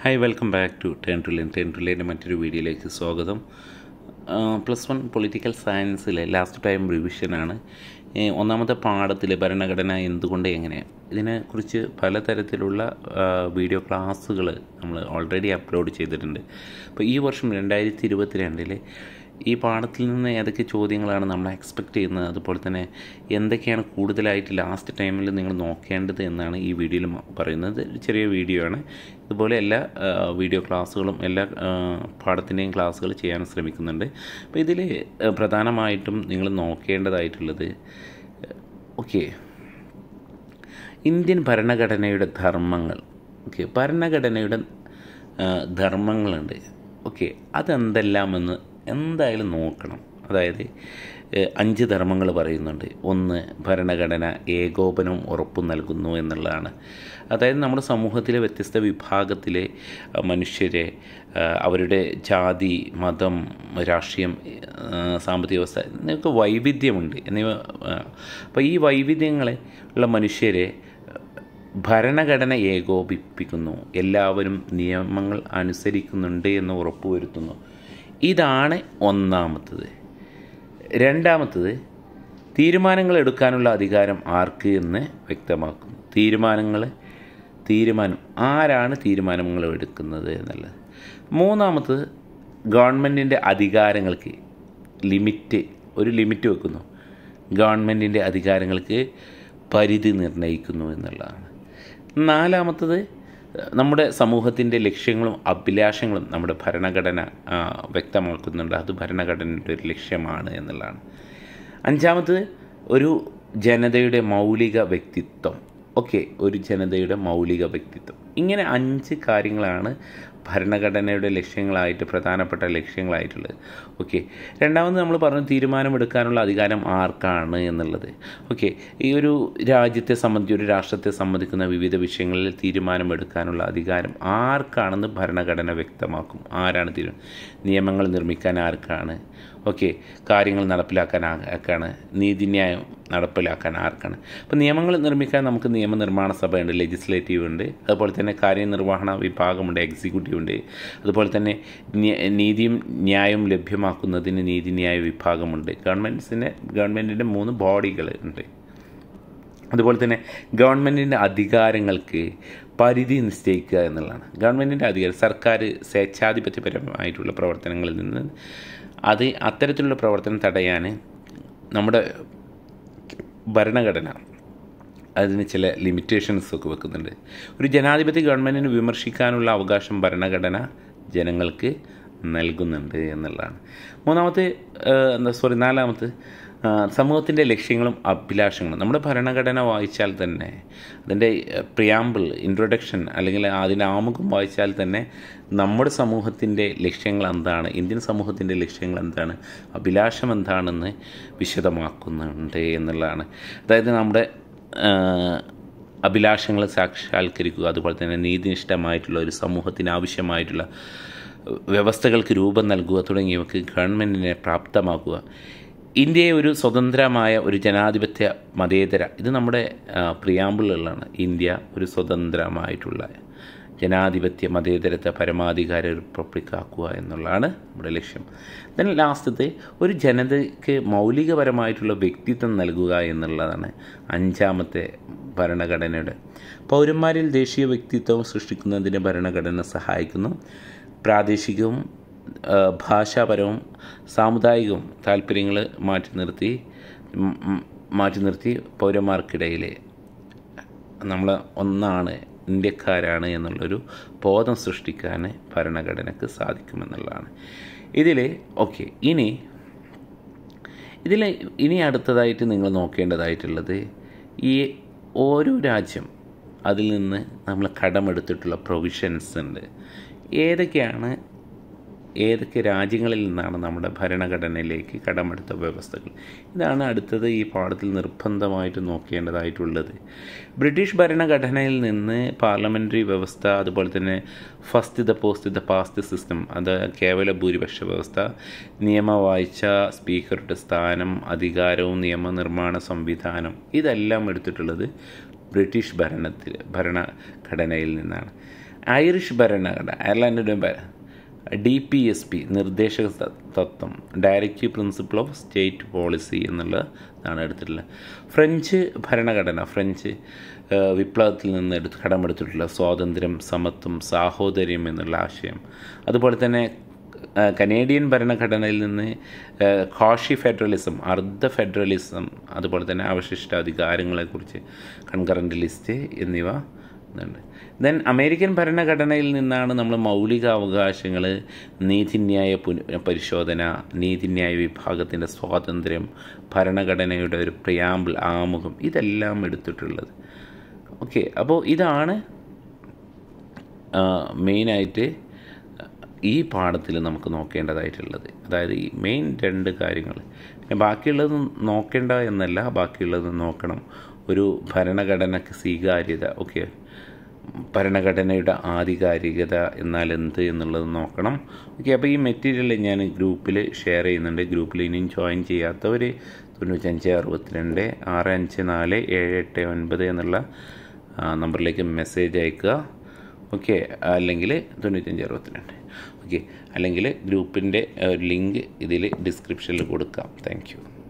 hi welcome back to turn to learn turn to ലേൻ്റെ മറ്റൊരു വീഡിയോയിലേക്ക് സ്വാഗതം പ്ലസ് വൺ പൊളിറ്റിക്കൽ സയൻസിലെ ലാസ്റ്റ് ടൈം റിവിഷനാണ് ഏ, ഒന്നാമത്തെ പാഠത്തിലെ ഭരണഘടന എന്തുകൊണ്ട് എങ്ങനെ ഇതിനെക്കുറിച്ച് പലതരത്തിലുള്ള ആ, വീഡിയോ ക്ലാസ്സുകൾ നമ്മൾ ഓൾറെഡി അപ്ലോഡ് ചെയ്തിട്ടുണ്ട് അപ്പോൾ ഈ വർഷം രണ്ടായിരത്തി ഇരുപത്തി രണ്ടിലെ ഈ പാഠത്തിൽ നിന്ന് ഏതൊക്കെ ചോദ്യങ്ങളാണ് നമ്മൾ എക്സ്പെക്റ്റ് ചെയ്യുന്നത് അതുപോലെ തന്നെ എന്തൊക്കെയാണ് കൂടുതലായിട്ട് ലാസ്റ്റ് ടൈമിൽ നിങ്ങൾ നോക്കേണ്ടത് എന്നാണ് ഈ വീഡിയോയിൽ പറയുന്നത് ഒരു ചെറിയ വീഡിയോ ആണ് ഇതുപോലെ എല്ലാ ആ, വീഡിയോ ക്ലാസ്സുകളും എല്ലാ ആ, പാഠത്തിൻ്റെയും ക്ലാസ്സുകൾ ചെയ്യാൻ ശ്രമിക്കുന്നുണ്ട് അപ്പോൾ ഇതിൽ പ്രധാനമായിട്ടും നിങ്ങൾ നോക്കേണ്ടതായിട്ടുള്ളത് ഓക്കെ ഇന്ത്യൻ ഭരണഘടനയുടെ ധർമ്മങ്ങൾ ഓക്കെ ഭരണഘടനയുടെ ആ, ധർമ്മങ്ങളുണ്ട് ഓക്കെ അതെന്തെല്ലാമെന്ന് എന്തായാലും നോക്കണം അതായത് ഏഹ്, അഞ്ച് ധർമ്മങ്ങൾ പറയുന്നുണ്ട് ഒന്ന് ഭരണഘടന ഏകോപനവും ഉറപ്പും നൽകുന്നു എന്നുള്ളതാണ് അതായത് നമ്മുടെ സമൂഹത്തിലെ വ്യത്യസ്ത വിഭാഗത്തിലെ ആ, മനുഷ്യരെ ആ, അവരുടെ ജാതി മതം രാഷ്ട്രീയം ആ, സാമ്പത്തിക വ്യവസ്ഥ എന്നൊക്കെ വൈവിധ്യമുണ്ട് എന്നിവ അപ്പോൾ ഈ വൈവിധ്യങ്ങളെ ഉള്ള മനുഷ്യരെ ഭരണഘടന ഏകോപിപ്പിക്കുന്നു എല്ലാവരും നിയമങ്ങൾ അനുസരിക്കുന്നുണ്ട് എന്ന് ഉറപ്പുവരുത്തുന്നു ഇതാണ് ഒന്നാമത്തത് രണ്ടാമത്തത് തീരുമാനങ്ങൾ എടുക്കാനുള്ള അധികാരം ആർക്ക് എന്ന് വ്യക്തമാക്കുന്നു തീരുമാനങ്ങൾ തീരുമാനം ആരാണ് തീരുമാനങ്ങൾ എടുക്കുന്നത് എന്നുള്ളത് മൂന്നാമത്തത് ഗവൺമെൻറ്റിൻ്റെ അധികാരങ്ങൾക്ക് ലിമിറ്റ് ഒരു ലിമിറ്റ് വെക്കുന്നു ഗവൺമെൻറ്റിൻ്റെ അധികാരങ്ങൾക്ക് പരിധി നിർണ്ണയിക്കുന്നു എന്നുള്ളതാണ് നാലാമത്തത് നമ്മുടെ സമൂഹത്തിൻ്റെ ലക്ഷ്യങ്ങളും അഭിലാഷങ്ങളും നമ്മുടെ ഭരണഘടന ആ, വ്യക്തമാക്കുന്നുണ്ട് അത് ഭരണഘടനയുടെ ഒരു ലക്ഷ്യമാണ് എന്നുള്ളതാണ് അഞ്ചാമത്തത് ഒരു ജനതയുടെ മൗലിക വ്യക്തിത്വം ഓക്കെ ഒരു ജനതയുടെ മൗലിക വ്യക്തിത്വം ഇങ്ങനെ അഞ്ച് കാര്യങ്ങളാണ് ഭരണഘടനയുടെ ലക്ഷ്യങ്ങളായിട്ട് പ്രധാനപ്പെട്ട ലക്ഷ്യങ്ങളായിട്ടുള്ളത് ഓക്കെ രണ്ടാമത് നമ്മൾ പറഞ്ഞു തീരുമാനമെടുക്കാനുള്ള അധികാരം ആർക്കാണ് എന്നുള്ളത് ഓക്കെ ഈ ഒരു രാജ്യത്തെ സംബന്ധിച്ച് ഒരു രാഷ്ട്രത്തെ സംബന്ധിക്കുന്ന വിവിധ വിഷയങ്ങളിൽ തീരുമാനമെടുക്കാനുള്ള അധികാരം ആർക്കാണെന്ന് ഭരണഘടന വ്യക്തമാക്കും ആരാണ് തീരു നിയമങ്ങൾ നിർമ്മിക്കാൻ ആർക്കാണ് ഓക്കെ കാര്യങ്ങൾ നടപ്പിലാക്കാൻ ആർക്കാണ് നീതിന്യായം നടപ്പിലാക്കാൻ ആർക്കാണ് അപ്പോൾ നിയമങ്ങൾ നിർമ്മിക്കാൻ നമുക്ക് നിയമനിർമ്മാണ സഭയുണ്ട് ലെജിസ്ലേറ്റീവ് ഉണ്ട് അതുപോലെ തന്നെ കാര്യനിർവഹണ വിഭാഗമുണ്ട് എക്സിക്യൂട്ടീവ് ഉണ്ട് അതുപോലെ തന്നെ ന്യ- നീതിയും ന്യായവും ലഭ്യമാക്കുന്നതിന് നീതിന്യായ വിഭാഗമുണ്ട് ഗവൺമെൻറ്റ്സിന് ഗവൺമെൻറ്റിൻ്റെ മൂന്ന് ബോഡികൾ ഉണ്ട് അതുപോലെ തന്നെ ഗവൺമെൻറ്റിൻ്റെ അധികാരങ്ങൾക്ക് പരിധി നിശ്ചയിക്കുക എന്നുള്ളതാണ് ഗവൺമെൻറ്റിൻ്റെ അധികാരം സർക്കാർ സ്വേച്ഛാധിപത്യപരമായിട്ടുള്ള പ്രവർത്തനങ്ങളിൽ നിന്ന് അത് അത്തരത്തിലുള്ള പ്രവർത്തനം തടയാൻ നമ്മുടെ ഭരണഘടന അതിന് ചില ലിമിറ്റേഷൻസ് ഒക്കെ വെക്കുന്നുണ്ട് ഒരു ജനാധിപത്യ ഗവൺമെൻറ്റിന് വിമർശിക്കാനുള്ള അവകാശം ഭരണഘടന ജനങ്ങൾക്ക് നൽകുന്നുണ്ട് എന്നുള്ളതാണ് മൂന്നാമത്തെ ഏഹ്, എന്താ സോറി നാലാമത്തെ സമൂഹത്തിൻ്റെ ലക്ഷ്യങ്ങളും അഭിലാഷങ്ങളും നമ്മുടെ ഭരണഘടന വായിച്ചാൽ തന്നെ അതിൻ്റെ പ്രിയാമ്പിൾ ഇൻട്രൊഡക്ഷൻ അല്ലെങ്കിൽ അതിൻ്റെ ആമുഖം വായിച്ചാൽ തന്നെ നമ്മുടെ സമൂഹത്തിൻ്റെ ലക്ഷ്യങ്ങൾ എന്താണ് ഇന്ത്യൻ സമൂഹത്തിൻ്റെ ലക്ഷ്യങ്ങൾ എന്താണ് അഭിലാഷം എന്താണെന്ന് വിശദമാക്കുന്നുണ്ട് എന്നുള്ളതാണ് അതായത് നമ്മുടെ ആഹ്, അഭിലാഷങ്ങൾ സാക്ഷാത്കരിക്കുക അതുപോലെ തന്നെ നീതിനിഷ്ഠമായിട്ടുള്ള ഒരു സമൂഹത്തിന് ആവശ്യമായിട്ടുള്ള വ്യവസ്ഥകൾക്ക് രൂപം നൽകുക തുടങ്ങിയവക്ക് ഗവൺമെൻറ്റിനെ പ്രാപ്തമാക്കുക ഇന്ത്യയെ ഒരു സ്വതന്ത്രമായ ഒരു ജനാധിപത്യ മതേതര ഇത് നമ്മുടെ പ്രിയാമ്പിളുകളാണ് ഇന്ത്യ ഒരു സ്വതന്ത്രമായിട്ടുള്ള ജനാധിപത്യ മതേതരത്തെ പരമാധികാര റിപ്പബ്ലിക് ആക്കുക എന്നുള്ളതാണ് നമ്മുടെ ലക്ഷ്യം ദെൻ ലാസ്റ്റത്തെ ഒരു ജനതയ്ക്ക് മൗലികപരമായിട്ടുള്ള വ്യക്തിത്വം നൽകുക എന്നുള്ളതാണ് അഞ്ചാമത്തെ ഭരണഘടനയുടെ പൗരന്മാരിൽ ദേശീയ വ്യക്തിത്വം സൃഷ്ടിക്കുന്നതിന് ഭരണഘടന സഹായിക്കുന്നു പ്രാദേശികവും ആ, ഭാഷാപരവും സാമുദായികവും താല്പര്യങ്ങൾ മാറ്റി നിർത്തി ഉം, ഉം, മാറ്റി നിർത്തി പൗരന്മാർക്കിടയിലെ നമ്മൾ ഒന്നാണ് ഇന്ത്യക്കാരാണ് എന്നുള്ളൊരു ബോധം സൃഷ്ടിക്കാൻ ഭരണഘടനയ്ക്ക് സാധിക്കുമെന്നുള്ളതാണ് ഇതിൽ ഓക്കെ ഇനി ഇതിൽ ഇനി അടുത്തതായിട്ട് നിങ്ങൾ നോക്കേണ്ടതായിട്ടുള്ളത് ഈ ഓരോ രാജ്യം അതിൽ നിന്ന് നമ്മൾ കടമെടുത്തിട്ടുള്ള പ്രൊവിഷൻസ് ഉണ്ട് ഏതൊക്കെയാണ് ഏതൊക്കെ രാജ്യങ്ങളിൽ നിന്നാണ് നമ്മുടെ ഭരണഘടനയിലേക്ക് കടമെടുത്ത വ്യവസ്ഥകൾ ഇതാണ് അടുത്തത് ഈ പാഠത്തിൽ നിർബന്ധമായിട്ട് നോക്കേണ്ടതായിട്ടുള്ളത് ബ്രിട്ടീഷ് ഭരണഘടനയിൽ നിന്ന് പാർലമെൻ്ററി വ്യവസ്ഥ അതുപോലെ തന്നെ first the post the past system അത് കേവല ഭൂരിപക്ഷ വ്യവസ്ഥ നിയമവാഴ്ച സ്പീക്കറുടെ സ്ഥാനം അധികാരവും നിയമനിർമ്മാണ സംവിധാനം ഇതെല്ലാം എടുത്തിട്ടുള്ളത് ബ്രിട്ടീഷ് ഭരണത്തിൽ ഭരണഘടനയിൽ നിന്നാണ് ഐറിഷ് ഭരണഘടന അയർലൻഡിൻ്റെ ഡി പി എസ് പി നിർദ്ദേശക ത- തത്വം directive principle of state policy എന്നുള്ളതാണ് എടുത്തിട്ടുള്ളത് ഫ്രഞ്ച് ഭരണഘടന ഫ്രഞ്ച് ആ, വിപ്ലവത്തിൽ നിന്ന് എടുത്ത് കടമെടുത്തിട്ടുള്ള സ്വാതന്ത്ര്യം സമത്വം സാഹോദര്യം എന്നുള്ള ആശയം അതുപോലെ തന്നെ ആ, കനേഡിയൻ ഭരണഘടനയിൽ നിന്ന് ആ, കോഷി ഫെഡറലിസം അർദ്ധ ഫെഡറലിസം അതുപോലെ തന്നെ അവശിഷ്ട അധികാരങ്ങളെക്കുറിച്ച് കൺകറൻറ്റ് ലിസ്റ്റ് എന്നിവ ഇതുണ്ട് ദെൻ അമേരിക്കൻ ഭരണഘടനയിൽ നിന്നാണ് നമ്മൾ മൗലിക അവകാശങ്ങൾ നീതിന്യായ പുന പരിശോധന നീതിന്യായ വിഭാഗത്തിൻ്റെ സ്വാതന്ത്ര്യം ഭരണഘടനയുടെ ഒരു പ്രിയാമ്പിൾ ആമുഖം ഇതെല്ലാം എടുത്തിട്ടുള്ളത് ഓക്കെ അപ്പോൾ ഇതാണ് മെയിനായിട്ട് ഈ പാഠത്തിൽ നമുക്ക് നോക്കേണ്ടതായിട്ടുള്ളത് അതായത് ഈ മെയിൻ രണ്ട് കാര്യങ്ങൾ പിന്നെ ബാക്കിയുള്ളത് നോക്കേണ്ട എന്നല്ല ബാക്കിയുള്ളത് നോക്കണം ഒരു ഭരണഘടനയ്ക്ക് സ്വീകാര്യത ഓക്കെ ഭരണഘടനയുടെ ആധികാരികത എന്നാൽ എന്ത് എന്നുള്ളത് നോക്കണം ഓക്കെ അപ്പോൾ ഈ മെറ്റീരിയൽ ഞാൻ ഗ്രൂപ്പിൽ ഷെയർ ചെയ്യുന്നുണ്ട് ഗ്രൂപ്പിൽ ഇനിയും ജോയിൻ ചെയ്യാത്തവർ തൊണ്ണൂറ്റഞ്ച് അറുപത്തിരണ്ട് ആറ് അഞ്ച് നാല് ഏഴ് എട്ട് ഒൻപത് എന്നുള്ള ആ, നമ്പറിലേക്ക് മെസ്സേജ് അയക്കുക ഓക്കെ അല്ലെങ്കിൽ തൊണ്ണൂറ്റഞ്ച് അറുപത്തിരണ്ട് ഓക്കെ അല്ലെങ്കിൽ ഗ്രൂപ്പിൻ്റെ ലിങ്ക് ഇതിൽ ഡിസ്ക്രിപ്ഷനിൽ കൊടുക്കാം താങ്ക് യു